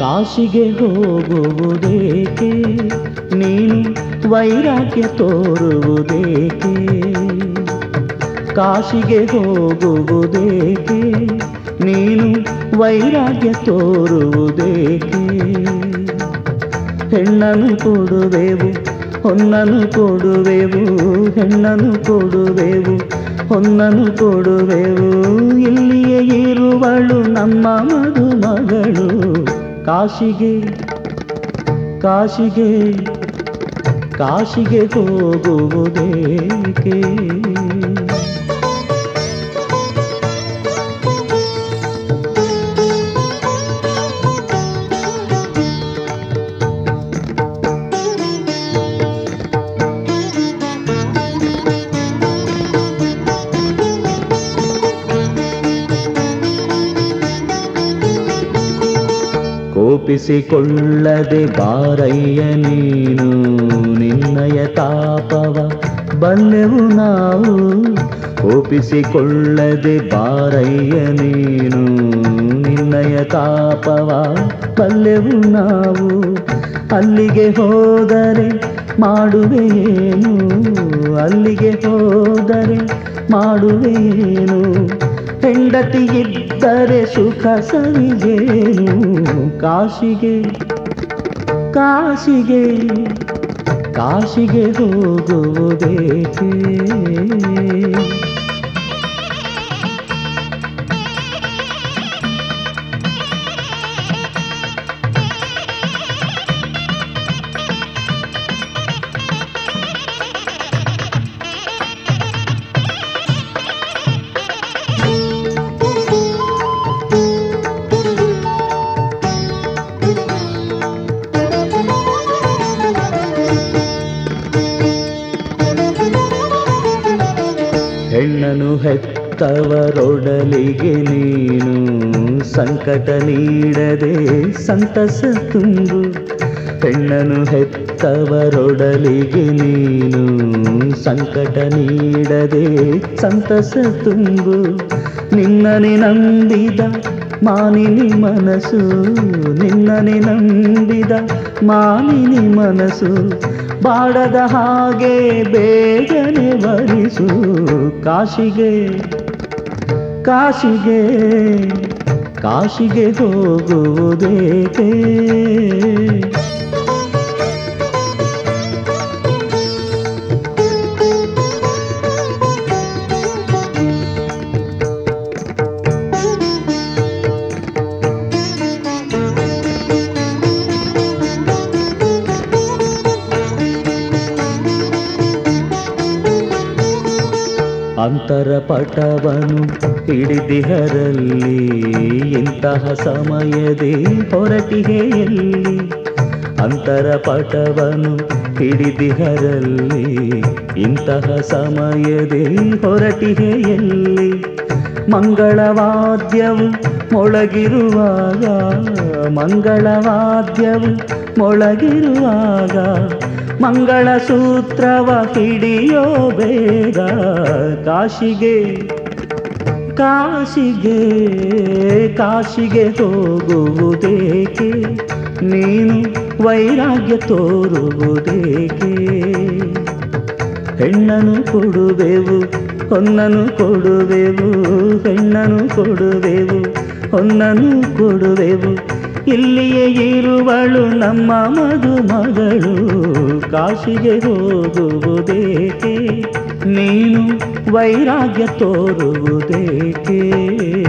ಕಾಶಿಗೆ ಹೋಗುವುದೇಕೆ ನೀನು ವೈರಾಗ್ಯ ತೋರುವುದೇಕೆ ಕಾಶಿಗೆ ಹೋಗುವುದೇಕೆ ನೀನು ವೈರಾಗ್ಯ ತೋರುವುದೇಕೆ ಹೆಣ್ಣನ್ನು ಕೊಡುವೆವು ಹೊನ್ನನು ಕೊಡುವೆವು ಹೆಣ್ಣನ್ನು ಕೊಡುವೆವು ಹೊನ್ನನು ಕೊಡುವೆವು ಇಲ್ಲಿಯೇ ಇರುವಳು ನಮ್ಮ ಮದುಮಗಳು ಕಾಶಿಗೆ ಕಾಶಿಗೆ ಕಾಶಿಗೆ ಹೋಗುವುದೇಕೆ ಕೋಪಿಸಿಕೊಳ್ಳದೆ ಬಾರಯ್ಯ ನೀನು ನಿನ್ನಯ ತಾಪವ ಬಲ್ಲೆವು ನಾವು ಕೋಪಿಸಿಕೊಳ್ಳದೆ ಬಾರಯ್ಯ ನೀನು ನಿನ್ನಯ ತಾಪವ ಬಲ್ಲೆವು ನಾವು ಅಲ್ಲಿಗೆ ಹೋದರೆ ಮಾಡುವೆಯೇನು ಅಲ್ಲಿಗೆ ಹೋದರೆ ಮಾಡುವೆಯೇನು ಹೆಂಡತಿ ಇದ್ದರೆ ಸುಖ ಸವಿಜೇನು ಕಾಶಿಗೆ ಕಾಶಿಗೆ ಕಾಶಿಗೆ ಹೋಗುವುದೇಕೆ ಹೆಣ್ಣನು ಹೆತ್ತವರೊಡಲಿಗೆ ನೀನು ಸಂಕಟ ನೀಡದೆ ಸಂತಸ ತುಂಬು ಹೆಣ್ಣನು ಹೆತ್ತವರೊಡಲಿಗೆ ನೀನು ಸಂಕಟ ನೀಡದೆ ಸಂತಸ ತುಂಬು ನಿನ್ನನೆ ನಂಬಿದ ಮಾನಿನಿ ಮನಸ್ಸು ನಿನ್ನನೆ ನಂಬಿದ ಮಾನಿನಿ ಮನಸ್ಸು ಬಾಡದ ಹಾಗೆ ಬೇಗನೆ ಬರಿಸು ಕಾಶಿಗೆ ಕಾಶಿಗೆ ಕಾಶಿಗೆ ಹೋಗುವುದೇಕೆ ಅಂತರ ಪಟವನು ಹಿಡಿದಿಹರಲ್ಲಿ ಇಂತಹ ಸಮಯದೇ ಹೊರಟಿಗೆಯಲ್ಲಿ ಅಂತರ ಪಟವನು ಹಿಡಿದಿಹರಲ್ಲಿ ಇಂತಹ ಸಮಯದೇ ಹೊರಟಿಗೆಯಲ್ಲಿ ಮಂಗಳವಾದ್ಯವು ಮೊಳಗಿರುವಾಗ ಮಂಗಳವಾದ್ಯವು ಮೊಳಗಿರುವಾಗ ಮಂಗಳ ಸೂತ್ರವ ಹಿಡಿಯೋ ಬೇಗ ಕಾಶಿಗೆ ಕಾಶಿಗೆ ಕಾಶಿಗೆ ಹೋಗುವುದೇಕೆ ನೀನು ವೈರಾಗ್ಯ ತೋರುವುದೇಕೆ ಹೆಣ್ಣನು ಕೊಡುವೆವು ಹೊನ್ನನು ಕೊಡುವೆವು ಹೆಣ್ಣನು ಕೊಡುವೆವು ಹೊನ್ನನು ಕೊಡುವೆವು ಇಲ್ಲಿಯೇ ಇರುವಳು ನಮ್ಮ ಮದುಮಗಳು ಕಾಶಿಗೆ ಹೋಗುವುದೇಕೆ ನೀನು ವೈರಾಗ್ಯ ತೋರುವುದೇಕೆ